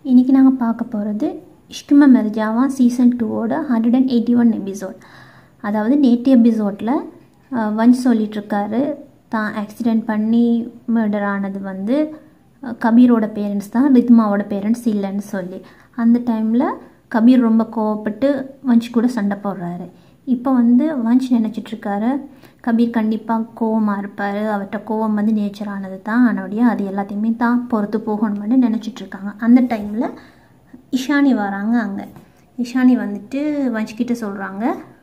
இன்றைக்கி நாங்கள் பார்க்க போகிறது இஷ்கும மெர்ஜாவா சீசன் டூவோட hundred and eighty one episode அதாவது நேற்று எபிசோடில் வஞ்ச் சொல்லிகிட்ருக்காரு தான் ஆக்சிடெண்ட் பண்ணி மர்டர் ஆனது வந்து அஹ், கபீரோட பேரண்ட்ஸ் தான் ரித்மாவோட பேரண்ட்ஸ் இல்லைன்னு சொல்லி அந்த டைமில் கபீர் ரொம்ப கோவப்பட்டு வஞ்ச் கூட சண்டை போடுறாரு இப்போ வந்து வஞ்ச் நினச்சிட்ருக்காரு கபீர் கண்டிப்பாக கோவமாக இருப்பார் அவர்கிட்ட கோவம் வந்து நேச்சரானது தான் ஆனபடியே அது எல்லாத்தையுமே தான் பொறுத்து போகணும்னு நினச்சிட்ருக்காங்க அந்த டைமில் இஷானி வராங்க அங்கே இஷானி வந்துட்டு வஞ்சிக்கிட்ட சொல்கிறாங்க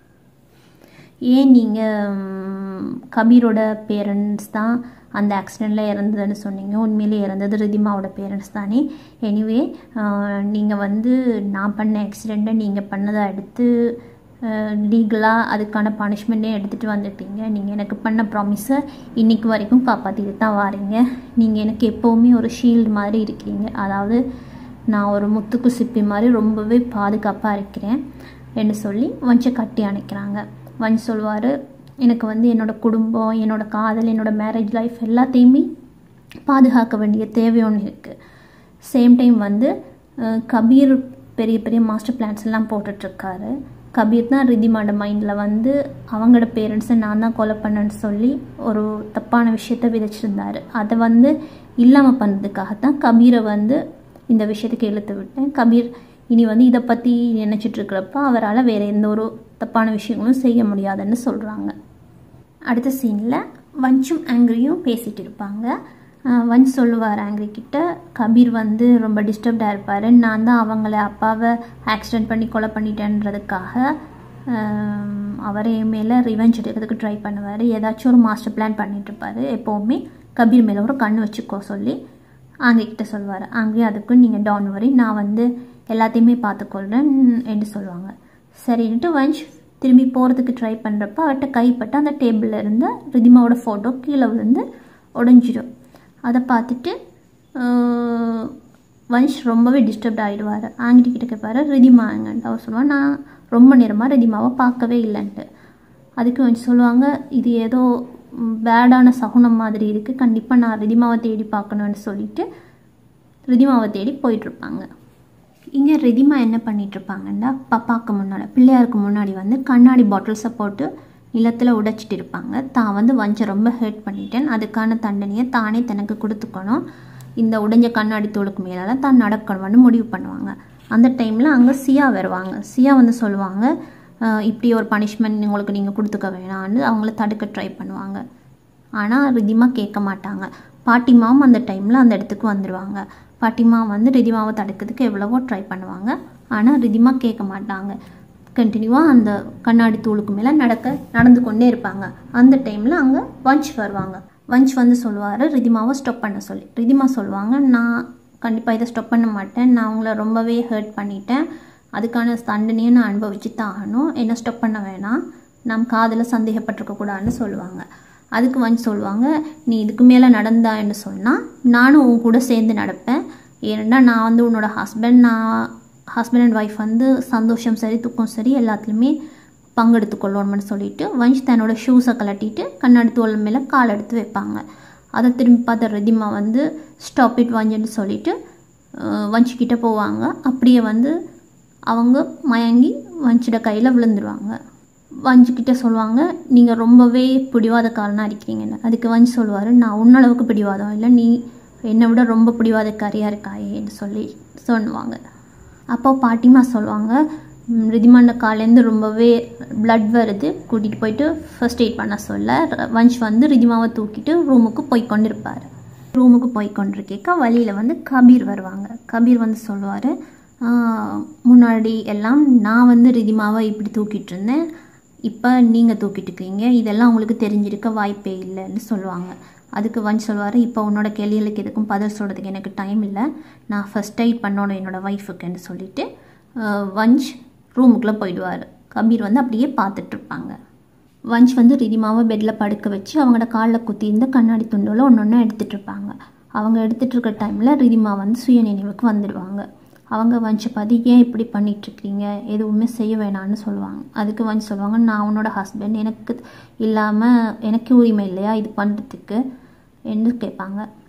ஏன் நீங்கள் கபீரோட பேரண்ட்ஸ் தான் அந்த ஆக்சிடெண்ட்டில் இறந்ததுன்னு சொன்னீங்க உண்மையிலே இறந்தது ரிதிமாவோட பேரண்ட்ஸ் தானே எனிவே நீங்கள் வந்து நான் பண்ண ஆக்சிடெண்ட்டை நீங்கள் பண்ணதை எடுத்து லீகலாக அதுக்கான பனிஷ்மெண்ட்டே எடுத்துகிட்டு வந்துட்டீங்க நீங்கள் எனக்கு பண்ண ப்ராமிஸை இன்னைக்கு வரைக்கும் காப்பாற்றிட்டு தான் வாரீங்க நீங்கள் எனக்கு எப்போவுமே ஒரு ஷீல்டு மாதிரி இருக்கிறீங்க அதாவது நான் ஒரு முத்துக்கு சிப்பி மாதிரி ரொம்பவே பாதுகாப்பாக இருக்கிறேன் என்று சொல்லி வஞ்சை கட்டி அணைக்கிறாங்க வஞ்ச் சொல்வார் எனக்கு வந்து என்னோடய குடும்பம் என்னோடய காதல் என்னோடய மேரேஜ் லைஃப் எல்லாத்தையுமே பாதுகாக்க வேண்டிய தேவை ஒன்று இருக்குது சேம் டைம் வந்து அஹ், கபீர் பெரிய பெரிய மாஸ்டர் பிளான்ஸ் எல்லாம் போட்டுட்ருக்காரு கபீர் தான் ரிதிமாட மைண்டில் வந்து அவங்களோட பேரண்ட்ஸை நான் தான் கொலை பண்ணேன்னு சொல்லி ஒரு தப்பான விஷயத்த விதைச்சிருந்தாரு அதை வந்து இல்லாமல் பண்ணுறதுக்காகத்தான் கபீரை வந்து இந்த விஷயத்துக்கு இழுத்து விட்டேன் கபீர் இனி வந்து இதை பற்றி நினச்சிட்டு இருக்கிறப்ப அவரால் வேறு எந்த ஒரு தப்பான விஷயங்களும் செய்ய முடியாதுன்னு சொல்கிறாங்க அடுத்த சீனில் வஞ்சும் ஆங்கிரியும் பேசிகிட்டு இருப்பாங்க அஹ் வஞ்ச் சொல்லுவார் ஆங்கிரி கிட்ட கபீர் வந்து ரொம்ப டிஸ்டர்ப்டாக இருப்பார் நான் தான் அவங்கள அப்பாவை ஆக்சிடெண்ட் பண்ணி கொலை பண்ணிட்டேன்றதுக்காக அஹ் அவரே என் மேலே ரிவெஞ்ச் எடுக்கிறதுக்கு ட்ரை பண்ணுவார் ஏதாச்சும் ஒரு மாஸ்டர் பிளான் பண்ணிட்டு இருப்பாரு எப்போவுமே கபீர் மேலே ஒரு கண் வச்சுக்கோ சொல்லி ஆங்கிரி கிட்ட சொல்லுவார் ஆங்கிரி அதுக்கும் நீங்கள் டவுன் வரி நான் வந்து எல்லாத்தையுமே பார்த்துக்கொள்கிறேன் என்று சொல்லுவாங்க சரின்ட்டு வஞ்ச் திரும்பி போகிறதுக்கு ட்ரை பண்ணுறப்ப அவர்கிட்ட கைப்பட்டு அந்த டேபிளில் இருந்த ரிதிமாவோட ஃபோட்டோ கீழே விழுந்து உடஞ்சிடும் அதை பார்த்துட்டு ஆஹ், வன்ஷ் ரொம்பவே டிஸ்டர்ப்ட் ஆகிடுவார் ஆங்கிட்டி கிட்ட கேட்பாரு ரிதிமா எங்கன்ட்டு அவர் சொல்லுவாள் நான் ரொம்ப நேரமாக ரிதிமாவை பார்க்கவே இல்லைன்ட்டு அதுக்கு வன்ஷ் சொல்லுவாங்க இது ஏதோ பேடான சகுனம் மாதிரி இருக்குது கண்டிப்பாக நான் ரிதிமாவை தேடி பார்க்கணுன்னு சொல்லிட்டு ரிதிமாவை தேடி போயிட்டுருப்பாங்க இங்கே ரிதிமா என்ன பண்ணிட்டு இருப்பாங்கன்னா பப்பாவுக்கு முன்னாடி பிள்ளையாருக்கு முன்னாடி வந்து கண்ணாடி பாட்டில்ஸை போட்டு நிலத்தில் உடைச்சிட்டு இருப்பாங்க தான் வந்து வஞ்சை ரொம்ப ஹர்ட் பண்ணிட்டேன் அதுக்கான தண்டனையை தானே தனக்கு கொடுத்துக்கணும் இந்த உடைஞ்ச கண்ணாடி தோளுக்கு மேலே தான் நடக்கணும்னு முடிவு பண்ணுவாங்க அந்த டைமில் அங்கே சியா வருவாங்க சியா வந்து சொல்லுவாங்க "அஹ், இப்படி ஒரு பனிஷ்மெண்ட் உங்களுக்கு நீங்கள் கொடுத்துக்க வேணாம்னு அவங்கள தடுக்க ட்ரை பண்ணுவாங்க ஆனால் ரிதிமா கேட்க மாட்டாங்க பாட்டிமாவும் அந்த டைமில் அந்த இடத்துக்கு வந்துடுவாங்க பாட்டிமா வந்து ரிதிமாவை தடுக்கிறதுக்கு எவ்வளவோ ட்ரை பண்ணுவாங்க ஆனால் ரிதிமா கேட்க மாட்டாங்க கண்டினியூவாக அந்த கண்ணாடி தூளுக்கு மேலே நடக்க நடந்து கொண்டே இருப்பாங்க அந்த டைமில் அங்கே வஞ்ச் வருவாங்க வஞ்ச் வந்து சொல்லுவார் ரிதிமாவை ஸ்டாப் பண்ண சொல்லி ரிதிமா சொல்லுவாங்க நான் கண்டிப்பாக இதை ஸ்டாப் பண்ண மாட்டேன் நான் அவங்கள ரொம்பவே ஹர்ட் பண்ணிட்டேன் அதுக்கான தண்டனையை நான் அனுபவிச்சு தான் ஆகணும் என்ன ஸ்டாப் பண்ண வேணாம் நம் காதில் சந்தேகப்பட்டிருக்க கூடாதுன்னு சொல்லுவாங்க அதுக்கு வந்து சொல்லுவாங்க நீ இதுக்கு மேலே நடந்தான்னு சொன்னால் நானும் உன் கூட சேர்ந்து நடப்பேன் ஏன்னா நான் வந்து உன்னோட ஹஸ்பண்ட் நான் ஹஸ்பண்ட் அண்ட் ஒய்ஃப் வந்து சந்தோஷம் சரி துக்கம் சரி எல்லாத்துலேயுமே பங்கெடுத்து கொள்ளணும்னு சொல்லிட்டு வஞ்ச் தன்னோட ஷூஸை கலட்டிட்டு கண்ணாடி தோல் மேலே கால் எடுத்து வைப்பாங்க அதை திரும்பி பார்த்த ரிதிமா வந்து ஸ்டாப் இட் வஞ்சுன்னு சொல்லிட்டு அஹ், வஞ்ச் கிட்ட போவாங்க அப்படியே வந்து அவங்க மயங்கி வஞ்சிட கையில் விழுந்துருவாங்க வஞ்சுக்கிட்ட சொல்லுவாங்க நீங்கள் ரொம்பவே பிடிவாதக்காரனாக இருக்கிறீங்கன்னு அதுக்கு வஞ்ச் சொல்லுவார் நான் உன்னளவுக்கு பிடிவாதம் இல்லை நீ என்னை விட ரொம்ப பிடிவாதக்காரியாக இருக்காயேன்னு சொல்லி சொல்லுவாங்க அப்போ பாட்டிமா சொல்லுவாங்க "ம், ரிதிமாண்ட காலேருந்து ரொம்பவே blood வருது கூட்டிகிட்டு போயிட்டு ஃபர்ஸ்ட் எய்ட் பண்ண சொல்ல ர- வஞ்ச் வந்து ரிதிமாவை தூக்கிட்டு ரூமுக்கு போய் கொண்டிருப்பார் ரூமுக்கு போய் கொண்டிருக்கேக்க வழியில் வந்து கபீர் வருவாங்க கபீர் வந்து சொல்லுவார் முன்னாடி எல்லாம் நான் வந்து ரிதிமாவை இப்படி தூக்கிட்டு இருந்தேன் இப்போ நீங்கள் தூக்கிட்டு இருக்கீங்க இதெல்லாம் உங்களுக்கு தெரிஞ்சிருக்க வாய்ப்பே இல்லைன்னு சொல்லுவாங்க அதுக்கு வஞ்ச் சொல்லுவார் இப்போ உன்னோட கேள்விகளுக்கு எதுக்கும் பதில் சொல்கிறதுக்கு எனக்கு டைம் இல்லை நான் ஃபஸ்ட் எய்ட் பண்ணணும் என்னோடய ஒய்ஃபுக்குன்னு சொல்லிட்டு அஹ், வஞ்ச் ரூமுக்குள்ளே போயிடுவார் கபீர் வந்து அப்படியே பார்த்துட்டு இருப்பாங்க வஞ்ச் வந்து ரிதிமாவை பெட்டில் படுக்க வச்சு அவங்களோட காலில் குத்தி இருந்த கண்ணாடி துண்டுல ஒன்று ஒன்று எடுத்துகிட்டு இருப்பாங்க அவங்க எடுத்துகிட்டு இருக்க டைமில் ரிதிமா வந்து சுய நினைவுக்கு வந்துடுவாங்க அவங்க வஞ்சை பார்த்து ஏன் இப்படி பண்ணிகிட்ருக்கீங்க எதுவுமே செய்ய வேணாம்னு சொல்லுவாங்க அதுக்கு வஞ்ச் சொல்லுவாங்க நான் உன்னோட ஹஸ்பண்ட் எனக்கு இல்லாமல் எனக்கு உரிமை இல்லையா இது பண்ணுறதுக்கு என்று கேட்பாங்க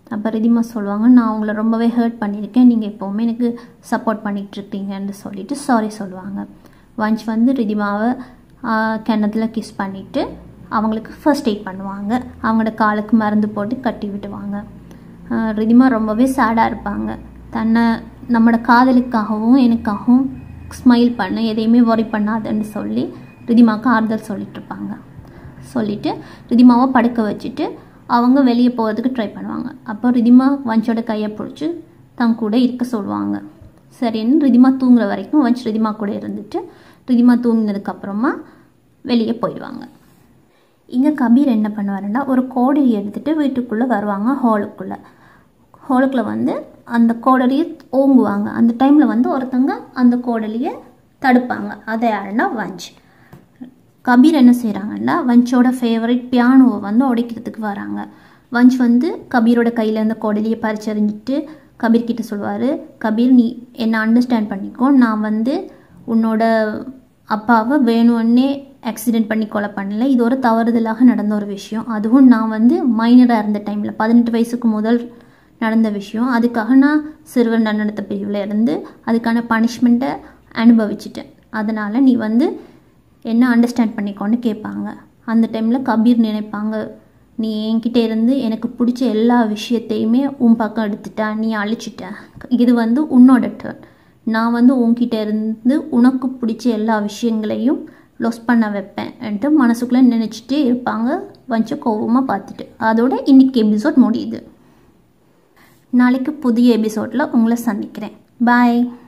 அப்போ ரிதிமா சொல்லுவாங்க நான் உங்களை ரொம்பவே ஹர்ட் பண்ணியிருக்கேன் நீங்கள் எப்போவுமே எனக்கு சப்போர்ட் பண்ணிகிட்ருக்கீங்கன்னு சொல்லிட்டு சாரி சொல்லுவாங்க வஞ்ச் வந்து ரிதிமாவை கிணத்துல கிஸ் பண்ணிவிட்டு அவங்களுக்கு ஃபர்ஸ்ட் எய்ட் பண்ணுவாங்க அவங்களோட காலுக்கு மருந்து போட்டு கட்டி விட்டுவாங்க ரிதிமா ரொம்பவே சேடாக இருப்பாங்க தன்னை நம்மளோட காதலுக்காகவும் எனக்காகவும் ஸ்மைல் பண்ண எதையுமே ஒரி பண்ணாதுன்னு சொல்லி ரிதிமாவுக்கு ஆறுதல் சொல்லிட்டு இருப்பாங்க சொல்லிவிட்டு ரிதிமாவை படுக்க வச்சுட்டு அவங்க வெளியே போகிறதுக்கு ட்ரை பண்ணுவாங்க அப்போ ரிதிமா வஞ்சோட கையை பிடிச்சி தன் கூட இருக்க சொல்லுவாங்க சரின்னு ரிதிமா தூங்குற வரைக்கும் வஞ்ச் ரிதிமா கூட இருந்துட்டு ரிதிமா தூங்கினதுக்கப்புறமா வெளியே போயிடுவாங்க இங்கே கபீர் என்ன பண்ணுவாருன்னா ஒரு கோடரி எடுத்துகிட்டு வீட்டுக்குள்ளே வருவாங்க ஹாலுக்குள்ளே ஹாலுக்குள்ளே வந்து அந்த கோடலியை ஓங்குவாங்க அந்த டைமில் வந்து ஒருத்தங்க அந்த கோடலியை தடுப்பாங்க அதை யாருன்னா வஞ்ச் கபீர் என்ன செய்கிறாங்கன்னா வஞ்சோட ஃபேவரட் பியானோவை வந்து உடைக்கிறதுக்கு வராங்க வஞ்ச் வந்து கபீரோட கையில் இருந்த கோடலியை பறிச்சறிஞ்சிட்டு கபீர் கிட்ட சொல்லுவார் கபீர் நீ என்னை அண்டர்ஸ்டாண்ட் பண்ணிக்கோ நான் வந்து உன்னோட அப்பாவை வேணும்னே ஆக்சிடெண்ட் பண்ணி கொலை பண்ணல இது ஒரு தவறுதலாக நடந்த ஒரு விஷயம் அதுவும் நான் வந்து மைனராக இருந்த டைமில் பதினெட்டு வயசுக்கு முதல் நடந்த விஷயம் அதுக்காக நான் சிறுவர் நன்னடத்த பிரிவில் இருந்து அதுக்கான பனிஷ்மெண்ட்டை அனுபவிச்சிட்டேன் அதனால் நீ வந்து என்ன அண்டர்ஸ்டாண்ட் பண்ணிக்கோன்னு கேட்பாங்க அந்த டைமில் கபீர் நினைப்பாங்க நீ என்கிட்ட இருந்து எனக்கு பிடிச்ச எல்லா விஷயத்தையுமே உன் பக்கம் எடுத்துட்ட நீ அழிச்சிட்ட இது வந்து உன்னோட டேர்ன் நான் வந்து உன்கிட்ட இருந்து உனக்கு பிடிச்ச எல்லா விஷயங்களையும் லொஸ் பண்ண வைப்பேன்ட்டு மனசுக்குள்ளே நினச்சிட்டே இருப்பாங்க வஞ்ச கோபமாக பார்த்துட்டு அதோட இன்னைக்கு எபிசோட் முடியுது நாளைக்கு புதிய எபிசோடில் உங்களை சந்திக்கிறேன் பாய்